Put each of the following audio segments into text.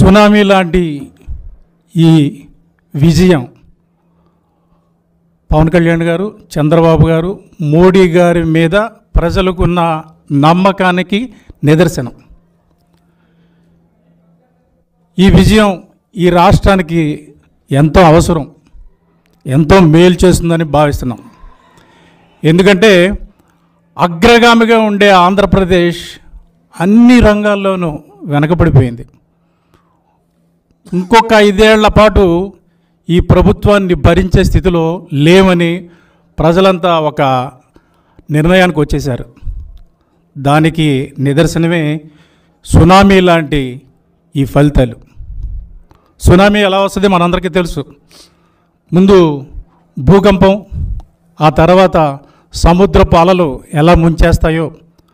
tsunami లాంటి ఈ విజయం పవన్ కళ్యాణ్ గారు చంద్రబాబు గారు మోడీ గారి మీద ప్రజలకున్న నమ్మకానికి నిదర్శనం ఈ విజయం ఈ రాష్ట్రానికి ఎంతో అవసరం ఎంతో మేలు చేస్తుందని భావిస్తున్నాం ఎందుకంటే అగ్రగామిగా ఉండే ఆంధ్రప్రదేశ్ అన్ని రంగాల్లోనూ వెనకబడిపోయింది ఇంకొక ఐదేళ్ల పాటు ఈ ప్రభుత్వాన్ని భరించే స్థితిలో లేవని ప్రజలంతా ఒక నిర్ణయానికి వచ్చేశారు దానికి నిదర్శనమే సునామీ లాంటి ఈ ఫలితాలు సునామీ ఎలా వస్తుంది మనందరికీ తెలుసు ముందు భూకంపం ఆ తర్వాత సముద్రపు అలలు ఎలా ముంచేస్తాయో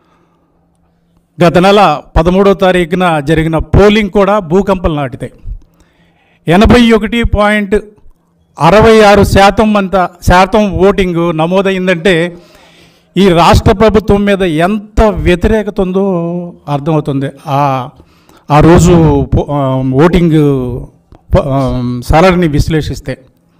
గత నెల పదమూడో తారీఖున జరిగిన పోలింగ్ కూడా భూకంపం నాటితే ఎనభై ఒకటి పాయింట్ అరవై ఆరు శాతం అంత శాతం ఓటింగ్ నమోదైందంటే ఈ రాష్ట్ర ప్రభుత్వం మీద ఎంత వ్యతిరేకత ఉందో అర్థమవుతుంది ఆ ఆ రోజు పో- ఆ, ఓటింగ్ ప- ఆ, సరళిని విశ్లేషిస్తే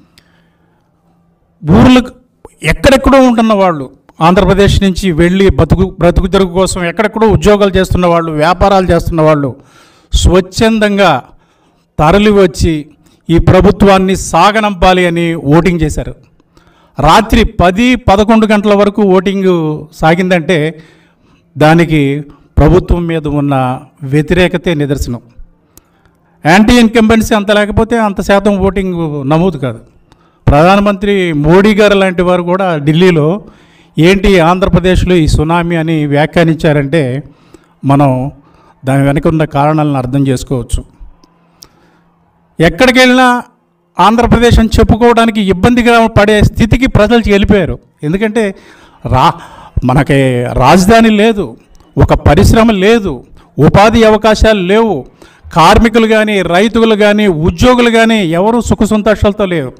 ఊర్లకు ఎక్కడెక్కడో ఉంటున్న వాళ్ళు ఆంధ్రప్రదేశ్ నుంచి వెళ్ళి బతుకు బ్రతుకు తెరుగు కోసం ఎక్కడెక్కడో ఉద్యోగాలు చేస్తున్న వాళ్ళు వ్యాపారాలు చేస్తున్న వాళ్ళు స్వచ్ఛందంగా తరలి వచ్చి ఈ ప్రభుత్వాన్ని సాగనంపాలి అని ఓటింగ్ చేశారు రాత్రి పది పదకొండు గంటల వరకు ఓటింగ్ సాగిందంటే దానికి ప్రభుత్వం మీద ఉన్న వ్యతిరేకతే నిదర్శనం యాంటీ ఇన్కంబెన్సీ అంత లేకపోతే అంత శాతం ఓటింగ్ నమోదు కాదు ప్రధానమంత్రి మోడీ గారు లాంటి వారు కూడా ఢిల్లీలో ఏంటి ఆంధ్రప్రదేశ్లో ఈ సునామీ అని వ్యాఖ్యానించారంటే మనం దాని వెనక ఉన్న కారణాలను అర్థం చేసుకోవచ్చు ఎక్కడికి వెళ్ళినా ఆంధ్రప్రదేశ్ అని చెప్పుకోవడానికి ఇబ్బందిగా పడే స్థితికి ప్రజలు వెళ్ళిపోయారు ఎందుకంటే రా మనకి రాజధాని లేదు ఒక పరిశ్రమ లేదు ఉపాధి అవకాశాలు లేవు కార్మికులు కానీ రైతులు కానీ ఉద్యోగులు కానీ ఎవరు సుఖ సంతోషాలతో లేరు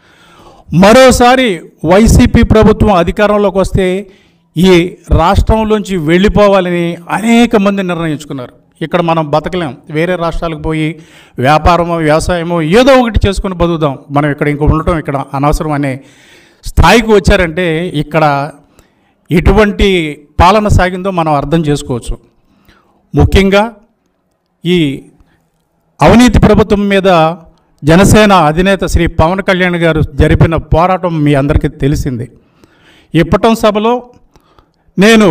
మరోసారి వైసీపీ ప్రభుత్వం అధికారంలోకి వస్తే ఈ రాష్ట్రంలోంచి వెళ్ళిపోవాలని అనేక మంది నిర్ణయించుకున్నారు ఇక్కడ మనం బతకలేం వేరే రాష్ట్రాలకు పోయి వ్యాపారమో వ్యవసాయమో ఏదో ఒకటి చేసుకుని బతుకుదాం మనం ఇక్కడ ఇంక ఉండటం ఇక్కడ అనవసరం అనే స్థాయికి వచ్చారంటే ఇక్కడ ఎటువంటి పాలన సాగిందో మనం అర్థం చేసుకోవచ్చు ముఖ్యంగా ఈ అవినీతి ప్రభుత్వం మీద జనసేన అధినేత శ్రీ పవన్ కళ్యాణ్ గారు జరిపిన పోరాటం మీ అందరికీ తెలిసింది ఇప్పటం సభలో నేను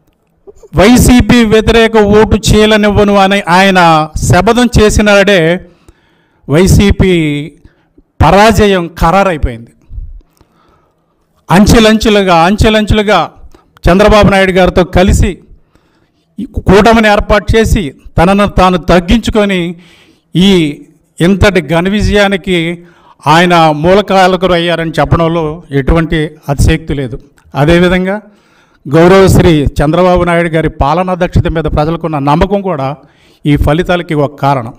వైసీపీ వ్యతిరేక ఓటు చేయలనివ్వను అని ఆయన శపథం చేసినాడే వైసీపీ పరాజయం ఖరారైపోయింది అంచెలంచెలుగా అంచెలంచెలుగా చంద్రబాబు నాయుడు గారితో కలిసి ఈ కూటమిని ఏర్పాటు చేసి తనను తాను తగ్గించుకొని ఈ ఇంతటి ఘన విజయానికి ఆయన మూలకాలకులు అయ్యారని చెప్పడంలో ఎటువంటి అతిశక్తి లేదు అదేవిధంగా గౌరవశ్రీ చంద్రబాబు నాయుడు గారి పాలనా దక్షత మీద ప్రజలకున్న నమ్మకం కూడా ఈ ఫలితాలకి ఒక కారణం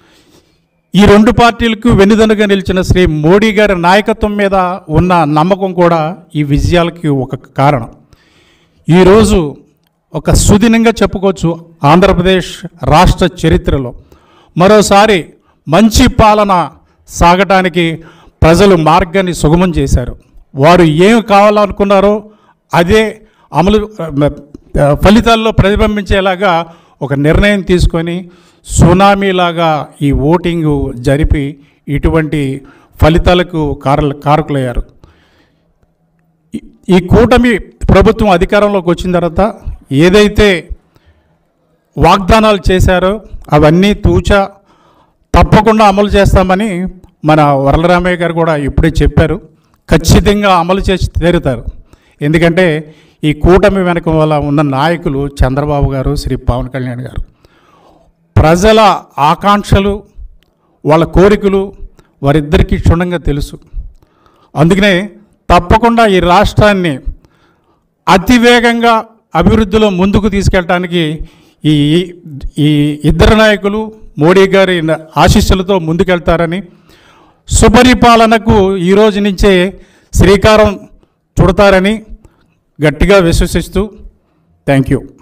ఈ రెండు పార్టీలకు వెన్నుదన్నుగా నిలిచిన శ్రీ మోడీ గారి నాయకత్వం మీద ఉన్న నమ్మకం కూడా ఈ విజయాలకి ఒక కారణం ఈరోజు ఒక సుదినంగా చెప్పుకోవచ్చు ఆంధ్రప్రదేశ్ రాష్ట్ర చరిత్రలో మరోసారి మంచి పాలన సాగటానికి ప్రజలు మార్గాన్ని సుగమం చేశారు వారు ఏం కావాలనుకున్నారో అదే అమలు ఆ, ఫలితాల్లో ప్రతిబింబించేలాగా ఒక నిర్ణయం తీసుకొని సునామీలాగా ఈ ఓటింగు జరిపి ఇటువంటి ఫలితాలకు కారల కారకులయ్యారు ఈ- ఈ కూటమి ప్రభుత్వం అధికారంలోకి వచ్చిన తర్వాత ఏదైతే వాగ్దానాలు చేశారో అవన్నీ తూచా తప్పకుండా అమలు చేస్తామని మన వరలరామయ్య గారు కూడా ఇప్పుడే చెప్పారు ఖచ్చితంగా అమలు చేసి తీరుతారు ఎందుకంటే ఈ కూటమి వెనక వల్ల ఉన్న నాయకులు చంద్రబాబు గారు శ్రీ పవన్ కళ్యాణ్ గారు ప్రజల ఆకాంక్షలు వాళ్ళ కోరికలు వారిద్దరికీ క్షుణ్ణంగా తెలుసు అందుకనే తప్పకుండా ఈ రాష్ట్రాన్ని అతివేగంగా అభివృద్ధిలో ముందుకు తీసుకెళ్ళటానికి ఈ ఈ ఇద్దరు నాయకులు మోడీ గారి ఆశీస్సులతో ముందుకెళ్తారని సుపరిపాలనకు ఈ రోజు నుంచే శ్రీకారం చుడతారని గట్టిగా విశ్వసిస్తూ థ్యాంక్ యూ